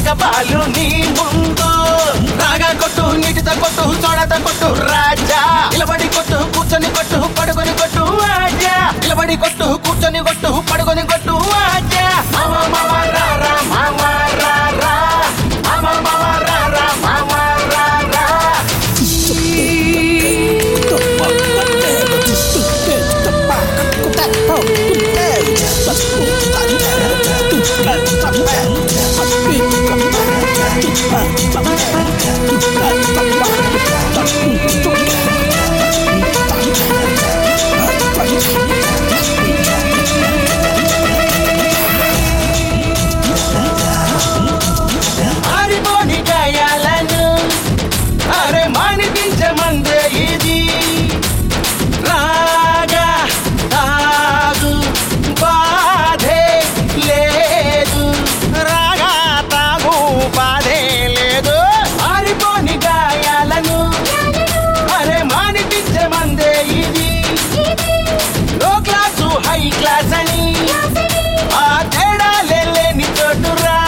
ఇక బాలు నీ ముందు రాగా కొట్టు నీటితో కొట్టు సోడతో కొట్టు రాజా నిలబడి కొట్టు కూర్చొని కొట్టు పడుకొని కొట్టు ఆజా నిలబడి కొట్టు కూర్చొని కొట్టు పడుకొని కొట్టు ఆజా మామ మామ రా రా మామ రా రా మామ మామ రా రా మామ రా రా ఆరిపోని గాయాలను అరే మానిపించమందే ఇది రాగా తాగు బాధే లేదు రాగా తాగు బాధే లేదు ఆరిపోని గాయాలను అరే మానిపించమందే ఇది లో క్లాసు హై క్లాస్ అని ఆ తేడాలే లేని చోటురా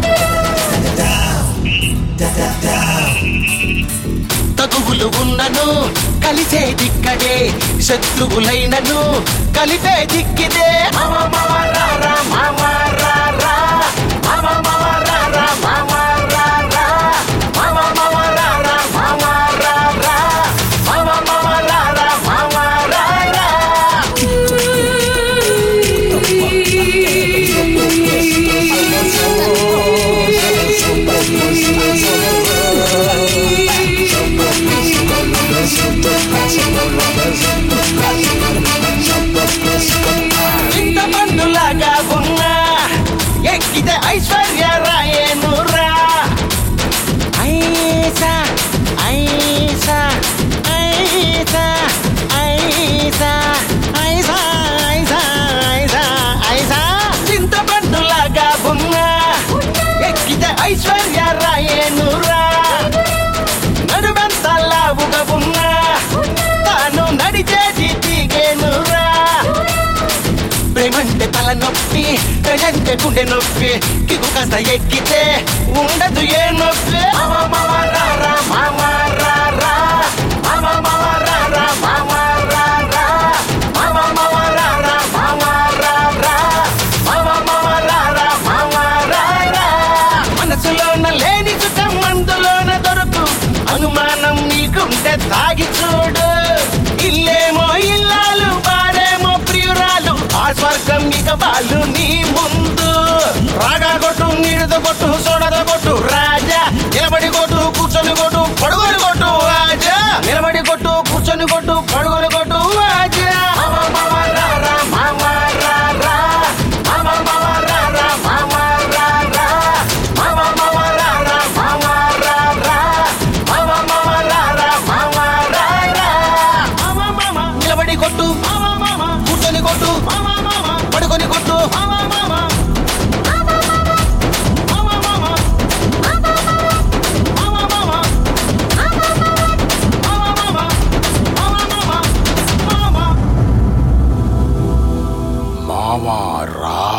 తగువులు ఉన్నను కలిసే దిక్కడే శత్రువులైనను కలిపే దిక్కిదే మామ మామ రా రా మామ రా రా మామ మామ రా రా మామ రా రా మామ మామ రా రా మామ రా రా మామ మామ రా రా మామ రా రా ఇంత పండులాగా ఉన్నా ఎక్కితే ఐశ్వర్య రాయేనురా ఐసా ఐసా ఐసా ఐసా ఐసా ఐసా ఐసా ఐసా చింత పండులాగా ఉన్నా ఎక్కితే ఐశ్వర్య రాయేనురా నడుమంత లావుగా ఉన్నా తాను నడిచేది దిగేనురా ప్రేమంటే తల నొప్పి ప్రజంటే గుండె నొప్పి కిగు కాస్త ఎక్కితే ఉండదు ఏ నొప్పి మామ మామ రా రా మామ రా రా మామ మామ రా రా మామ రా రా మామ మామ రా రా మామ రా రా మామ మామ రా రా మామ రా రా మనసులోన లేని సుఖం అందులోన దొరుకు అనుమానం నీకుంటే తాగి చూడు ఇల్లేమో ఇల్లాలు బారేమో ప్రియురాలు ఆ స్వర్గం ఇక వాళ్ళు నీ ముందు రాగా కొట్టు నీడుతో కొట్టు సోడతో కొట్టు రాజా నిలబడి కొట్టు కూర్చొని కొట్టు పడుకొని కొట్టు రాజా నిలబడి కొట్టు కూర్చొని కొట్టు పడుకొని కొట్టు రాజా మామ మామ రా రా మామ రా రా మామ మామ రా రా మామ రా రా మామ మామ రా రా మామ రా రా మామ మామ రా రా మామ రా రా మామ మామ నిలబడి కొట్టు మామ మామ కూర్చొని కొట్టు మామ మామ పడుకొని కొట్టు మామ మామ మామ మామ మామ మామ మామ మామ మామ మావా రా